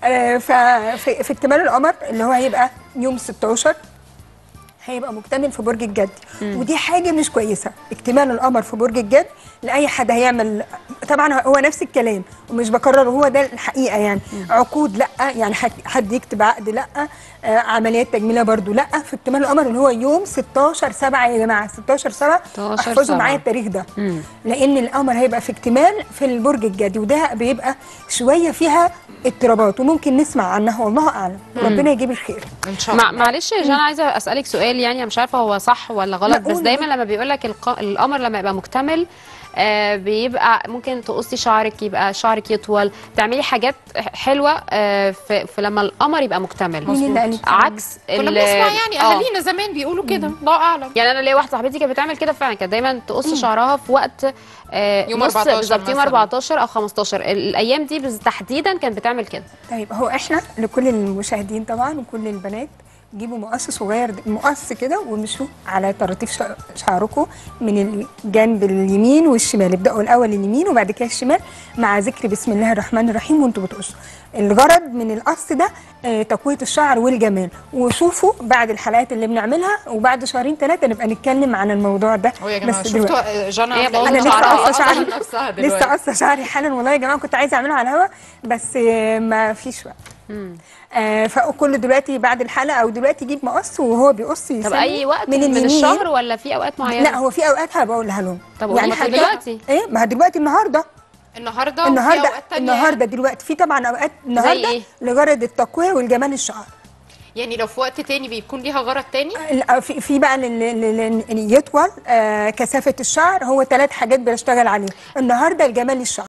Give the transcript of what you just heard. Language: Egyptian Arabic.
آه، ففي في اكتمال القمر اللي هو هيبقى يوم 16 هيبقى مكتمل في برج الجد ودي حاجه مش كويسه اكتمال القمر في برج الجد لاي حد هيعمل طبعا هو نفس الكلام ومش بكرر هو ده الحقيقه يعني عقود لا يعني حد, حد يكتب عقد لا آه عمليات تجميليه برضو لا في اكتمال القمر اللي هو يوم 16 7 يا جماعه 16 7 16 احفظوا سبعة. معايا التاريخ ده لان القمر هيبقى في اكتمال في البرج الجدي وده بيبقى شويه فيها اضطرابات وممكن نسمع عنها والله اعلم وربنا يجيب الخير ان شاء مع الله معلش يا جانا عايزه اسالك سؤال يعني أنا مش عارفه هو صح ولا غلط لا، بس قول دايما بقى. لما بيقول لك الق... القمر لما يبقى مكتمل آه بيبقى ممكن تقصي شعرك يبقى شعرك يطول تعملي حاجات حلوه آه في, في لما القمر يبقى مكتمل مين اللي قال الكلام عكس كنا ال- بنسمع يعني آه. اهالينا زمان بيقولوا كده الله اعلم يعني انا ليا واحده صاحبتي كانت بتعمل كده فعلا كانت دايما تقص شعرها في وقت آه يوم نص 14 بالظبط يوم مثلاً. 14 او 15 الايام دي بز- تحديدا كانت بتعمل كده طيب هو احنا لكل المشاهدين طبعا وكل البنات جيبوا مقص صغير د- مقص كده ومشوا على طراطيف شع- شعركم من الجنب اليمين والشمال ابداوا الاول اليمين وبعد كده الشمال مع ذكر بسم الله الرحمن الرحيم وانتوا بتقصوا الغرض من القص ده آه، تقويه الشعر والجمال وشوفوا بعد الحلقات اللي بنعملها وبعد شهرين ثلاثه نبقى نتكلم عن الموضوع ده هو يا جماعه بس دلوقتي. شفتوا جانا هي الله انا لسه شعرها قاصة أصلاً شعري. نفسها لسه دلوقتي قصه شعري حالا والله يا جماعه كنت عايزه اعمله على الهوا بس آه، ما فيش وقت آه فكله دلوقتي بعد الحلقه او دلوقتي يجيب مقص وهو بيقص طب يسمي اي وقت من, اليمين. الشهر ولا في اوقات معينه لا هو في اوقات هبقولها لهم طب والله حد- دلوقتي؟ ايه ما هو دلوقتي النهارده النهارده وفي النهارده أوقات تانية النهارده دلوقتي في طبعا اوقات النهارده إيه؟ لغرض التقويه والجمال الشعر يعني لو في وقت تاني بيكون ليها غرض تاني ال- في في بقى اللي يطول آه كثافه الشعر هو ثلاث حاجات بنشتغل عليه النهارده الجمال الشعر